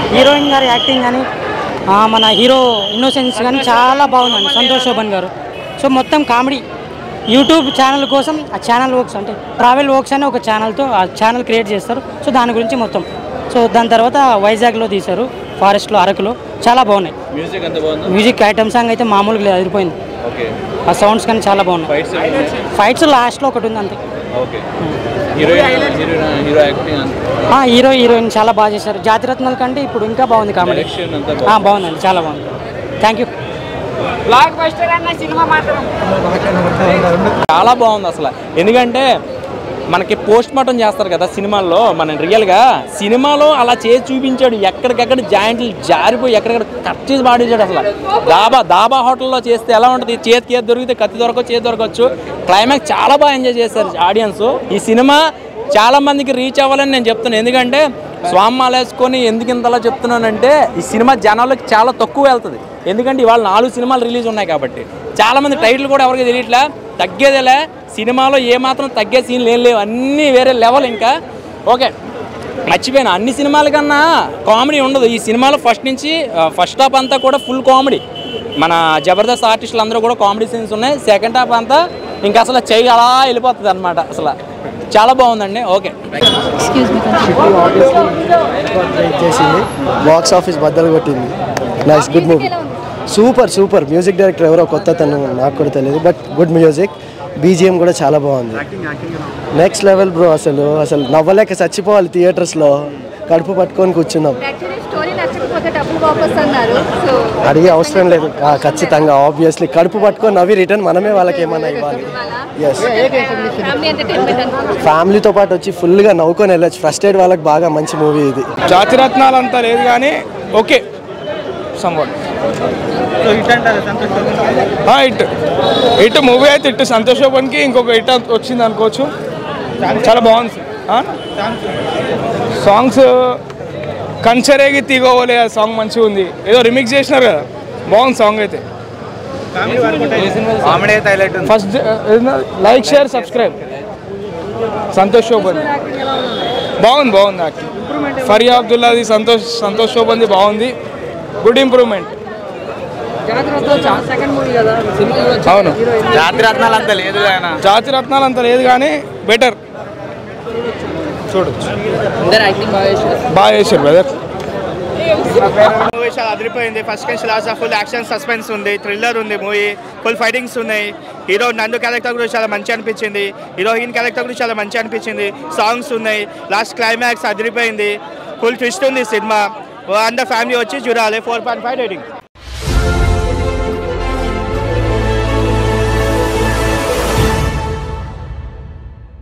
heroine గారి acting కానీ ఆ, మన హీరో ఇన్నోసెన్స్ కానీ చాలా బాగుందండి సంతోష్ శోభన్ గారు సో మొత్తం కామెడీ యూట్యూబ్ ఛానల్ కోసం ఆ ఛానల్ వర్క్స్ అంటే ట్రావెల్ వర్క్స్ అని ఒక ఛానల్తో ఆ ఛానల్ క్రియేట్ చేస్తారు సో దాని గురించి మొత్తం సో దాని తర్వాత వైజాగ్లో తీశారు ఫారెస్ట్లో అరకులో చాలా బాగున్నాయి మ్యూజిక్ అంత బాగుందా మ్యూజిక్ ఐటమ్ సాంగ్ అయితే మామూలుగా లేదు అదిరిపోయింది ఓకే ఆ సౌండ్స్ కానీ చాలా బాగున్నాయి ఫైట్స్ ఫైట్స్ లాస్ట్లో ఒకటి ఉంది అంతే okay heroine heroine hero acting అంత ఆ, హీరో హీరోయిన్ చాలా బాగా చేశారు జాతిరత్నాల కంటే ఇప్పుడు ఇంకా బాగుంది కామెడీ డైరెక్షన్ అంతా ఆ, బాగుందండి చాలా బాగుంది థ్యాంక్ యూ చాలా బాగుంది అసలు ఎందుకంటే మనకి పోస్ట్ మార్టం చేస్తారు కదా సినిమాల్లో మన రియల్గా సినిమాలో అలా చేసి చూపించాడు ఎక్కడికెక్కడ జాయింట్లు జారిపోయి ఎక్కడెక్కడ కట్ చేసి పాడించాడు అసలు దాబా దాబా హోటల్లో చేస్తే ఎలా ఉంటుంది చేతికి ఏది దొరికితే కత్తి దొరకవచ్చు చేతి దొరకవచ్చు క్లైమాక్స్ చాలా బాగా ఎంజాయ్ చేశారు ఆడియన్స్ ఈ సినిమా చాలా మందికి రీచ్ అవ్వాలని నేను చెప్తున్నాను ఎందుకంటే స్వామాలు వేసుకొని ఎందుకు ఇంతలా చెప్తున్నానంటే ఈ సినిమా జనాలకు చాలా తక్కువ వెళ్తుంది ఎందుకంటే ఇవాళ నాలుగు సినిమాలు రిలీజ్ ఉన్నాయి కాబట్టి చాలా మంది టైటిల్ కూడా ఎవరికి తెలియట్లే తగ్గేదేలే సినిమాలో ఏమాత్రం తగ్గే సీన్లు ఏం లేవు అన్నీ వేరే లెవెల్ ఇంకా ఓకే మర్చిపోయాను అన్ని సినిమాల కన్నా కామెడీ ఉండదు ఈ సినిమాలో ఫస్ట్ నుంచి ఫస్ట్ హాఫ్ అంతా కూడా ఫుల్ కామెడీ మన జబర్దస్త్ ఆర్టిస్టులు అందరూ కూడా కామెడీ సీన్స్ ఉన్నాయి సెకండ్ హాఫ్ అంతా ఇంకా అసలు చెయ్యి అలా వెళ్ళిపోతుంది అనమాట అసలు చాలా బాగుందండి ఓకే చేసింది బాక్స్ ఆఫీస్ బద్దలు కొట్టింది nice good movie super super music director ఎవరో కొత్త తను నాకు కూడా తెలియదు బట్ గుడ్ మ్యూజిక్ బీజిఎం కూడా చాలా బాగుంది నెక్స్ట్ లెవెల్ బ్రో అసలు అసలు నవ్వలేక చచ్చిపోవాలి థియేటర్స్లో కడుపు పట్టుకొని కూర్చున్నాం యాక్చువల్లీ స్టోరీ నచ్చకపోతే డబ్బులు వాపస్ అన్నారు సో అడిగే అవసరం లేదు ఆ, ఖచ్చితంగా ఆబ్వియస్లీ కడుపు పట్టుకొని నవ్వి రిటర్న్ మనమే వాళ్ళకి ఏమన్నా ఇవ్వాలి ఎస్ ఫ్యామిలీ ఎంటర్టైన్మెంట్ అనుకుంటున్నాను ఫ్యామిలీతో పాటు వచ్చి ఫుల్గా నవ్వుకొని వెళ్ళొచ్చు ఫస్ట్ ఎయిడ్ వాళ్ళకి బాగా మంచి మూవీ ఇది జాతిరత్నాలు అంతా లేదు కానీ okay somewhat hit hit movie అయితే ఇట్ సంతోష్ ఓపెన్కి ఇంకొక ఇట్ వచ్చింది అనుకోవచ్చు చాలా బాగుంది సాంగ్స్ కంచరేగి తీగోవలే ఆ సాంగ్ మంచిగా ఉంది ఏదో రిమిక్స్ చేసినారు కదా బాగుంది సాంగ్ అయితే first like share subscribe Santosh Shobhan బాగుంది బాగుంది యాక్టింగ్ ఫరియా అబ్దుల్లాది సంతోష్ సంతోష్ శోభన్ది బాగుంది గుడ్ ఇంప్రూవ్మెంట్ అవును జాతి రత్నాలు అంత లేదు ఆయన జాతి రత్నాలు అంత లేదు కానీ బెటర్ చూడొచ్చు బాగా చేశారు బ్రదర్ మూవీ చాలా అదిరిపోయింది ఫస్ట్ నుంచి లాస్ట్ ఫుల్ యాక్షన్ సస్పెన్స్ ఉంది థ్రిల్లర్ ఉంది మూవీ ఫుల్ ఫైటింగ్స్ ఉన్నాయి హీరో నందు క్యారెక్టర్ కూడా చాలా మంచి అనిపించింది హీరోయిన్ క్యారెక్టర్ కూడా చాలా మంచి అనిపించింది సాంగ్స్ ఉన్నాయి లాస్ట్ క్లైమాక్స్ అదిరిపోయింది ఫుల్ ట్విస్ట్ ఉంది సినిమా అందరు ఫ్యామిలీ వచ్చి చూడాలి ఫోర్ పాయింట్ ఫైవ్ రేటింగ్